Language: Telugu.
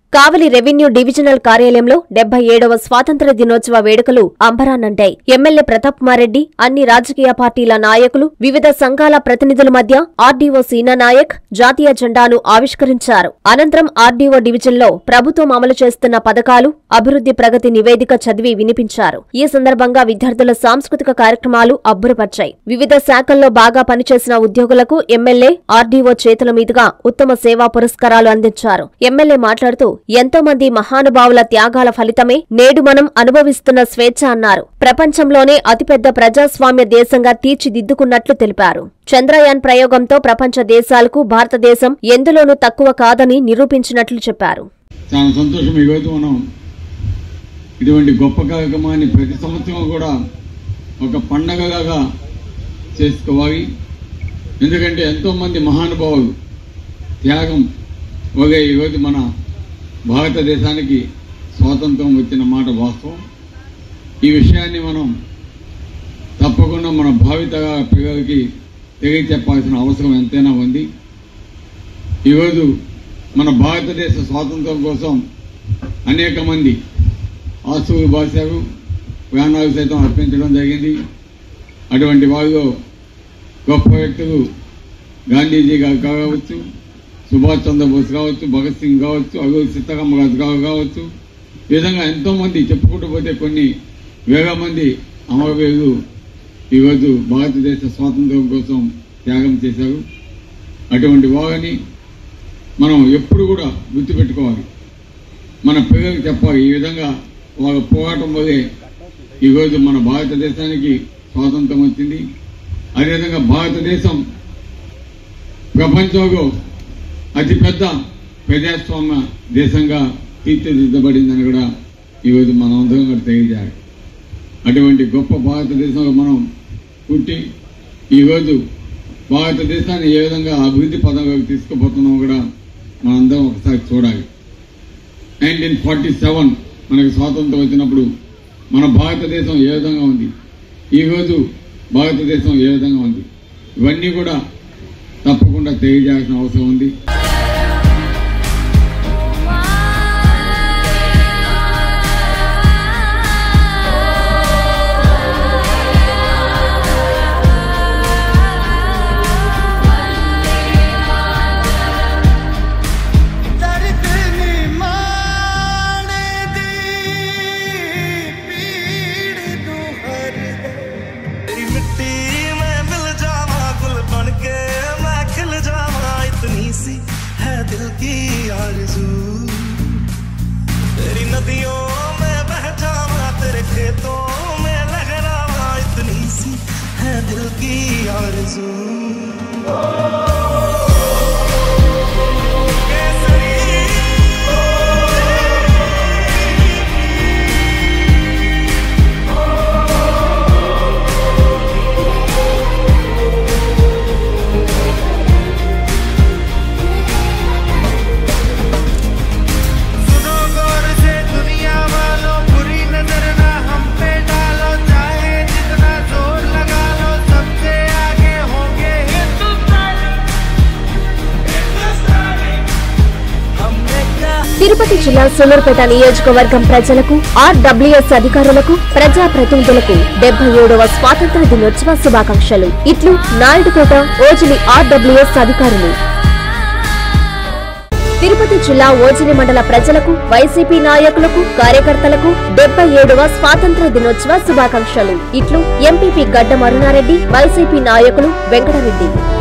కావలి రెవెన్యూ డివిజనల్ కార్యాలయంలో డెబ్బై ఏడవ స్వాతంత్ర దినోత్సవ వేడుకలు అంబరాన్నంటాయి ఎమ్మెల్యే ప్రతాప్ కుమారెడ్డి అన్ని రాజకీయ పార్టీల నాయకులు వివిధ సంఘాల ప్రతినిధుల మధ్య ఆర్డీఓ సీనా నాయక్ జాతీయ జెండాను ఆవిష్కరించారు అనంతరం ఆర్డీఓ డివిజన్లో ప్రభుత్వం అమలు చేస్తున్న పథకాలు అభివృద్ధి ప్రగతి నివేదిక చదివి వినిపించారు ఈ సందర్భంగా విద్యార్థుల సాంస్కృతిక కార్యక్రమాలు అబ్బురపర్చాయి వివిధ శాఖల్లో బాగా పనిచేసిన ఉద్యోగులకు ఎమ్మెల్యే ఆర్డీఓ చేతుల మీదుగా ఉత్తమ సేవా పురస్కారాలు అందించారు ఎమ్మెల్యే మాట్లాడుతూ ఎంతో మంది మహానుభావుల త్యాగాల ఫలితమే నేడు మనం అనుభవిస్తున్న స్వేచ్ఛ అన్నారు ప్రపంచంలోనే అతిపెద్ద ప్రజాస్వామ్య దేశంగా తీర్చిదిద్దుకున్నట్లు తెలిపారు చంద్రయాన్ ప్రయోగంతో ప్రపంచ దేశాలకు భారతదేశం ఎందులోనూ తక్కువ కాదని నిరూపించినట్లు చెప్పారు చాలా సంతోషం ఈరోజు మనం ఇటువంటి గొప్ప కార్యక్రమాన్ని ప్రతి సంవత్సరం కూడా ఒక పండగగా చేసుకోవాలి ఎందుకంటే ఎంతోమంది మహానుభావులు త్యాగం వగే ఈరోజు మన భారతదేశానికి స్వాతంత్రం వచ్చిన మాట వాస్తవం ఈ విషయాన్ని మనం తప్పకుండా మన భావిత పిల్లలకి తెలియచెప్పాల్సిన అవసరం ఎంతైనా ఉంది ఈరోజు మన భారతదేశ స్వాతంత్రం కోసం అనేక మంది ఆస్తులు బాసారు ప్రాణాలు సైతం అర్పించడం జరిగింది అటువంటి వారిలో గొప్ప వ్యక్తులు గాంధీజీ గారు కావచ్చు సుభాష్ చంద్రబోస్ కావచ్చు భగత్ సింగ్ కావచ్చు అగోల్ సీతారామ రాజు గారు కావచ్చు ఈ విధంగా ఎంతో మంది చెప్పుకుంటూ పోతే కొన్ని వేల మంది అమరవీరులు ఈరోజు భారతదేశ స్వాతంత్రం కోసం త్యాగం చేశారు అటువంటి వారిని మనం ఎప్పుడు కూడా గుర్తుపెట్టుకోవాలి మన పిల్లలకు చెప్పాలి ఈ విధంగా వాళ్ళ పోరాటం వల్లే ఈరోజు మన భారతదేశానికి స్వాతంత్రం వచ్చింది అదేవిధంగా భారతదేశం ప్రపంచంలో అతిపెద్ద ప్రజాస్వామ్య దేశంగా తీర్చిదిద్దబడిందని కూడా ఈరోజు మనం అందరం కూడా తెలియజేయాలి అటువంటి గొప్ప భారతదేశంలో మనం పుట్టి ఈరోజు భారతదేశాన్ని ఏ విధంగా అభివృద్ధి పదంలోకి తీసుకుపోతున్నామో కూడా మనందరం ఒకసారి చూడాలి నైన్టీన్ ఫార్టీ సెవెన్ మనకి స్వాతంత్రం వచ్చినప్పుడు మన భారతదేశం ఏ విధంగా ఉంది ఈరోజు భారతదేశం ఏ విధంగా ఉంది ఇవన్నీ కూడా తప్పకుండా తెలియజేయాల్సిన అవసరం ఉంది ਦਰਦ ਨਿਮਾਣੇ ਦੀ ਪੀੜ ਨੂੰ ਹਰ ਤੇਰੀ ਮਿੱਟੀ ਮੈਂ ਮਿਲ ਜਾਵਾਂ ਗੁਲ ਬਣ ਕੇ ਮੈਂ ਖਿਲ ਜਾਵਾਂ ਇਤਨੀ सी है दिल की आरज़ू तेरी नदियों में बह जावां तेरे खेतों में लहरावां इतनी सी है दिल की आरज़ू सुनो गौर से दुनिया वालों बुरी नजर ना हम पे डालो चाहे जितना जोर लगा लो सबसे आगे होंगे हिंदुस्तानी हिंदुस्तानी हमने क्या తిరుపతి జిల్లా సూలూరుపేట నియోజకవర్గం ప్రజలకు ఆర్డబ్ల్యూఎస్ అధికారులకు ప్రజా ప్రతినిధులకు డెబ్బై ఏడవ స్వాతంత్ర దినోత్సవ శుభాకాంక్షలు ఇట్లు నాయుడుపేట ఓజిలి ఆర్డబ్ల్యూఎస్ అధికారులు తిరుపతి జిల్లా ఓజిలి మండల ప్రజలకు వైసీపీ నాయకులకు కార్యకర్తలకు డెబ్బై ఏడవ స్వాతంత్ర దినోత్సవ శుభాకాంక్షలు ఇట్లు ఎంపీపీ గడ్డ మరునారెడ్డి వైసీపీ నాయకులు వెంకటరెడ్డి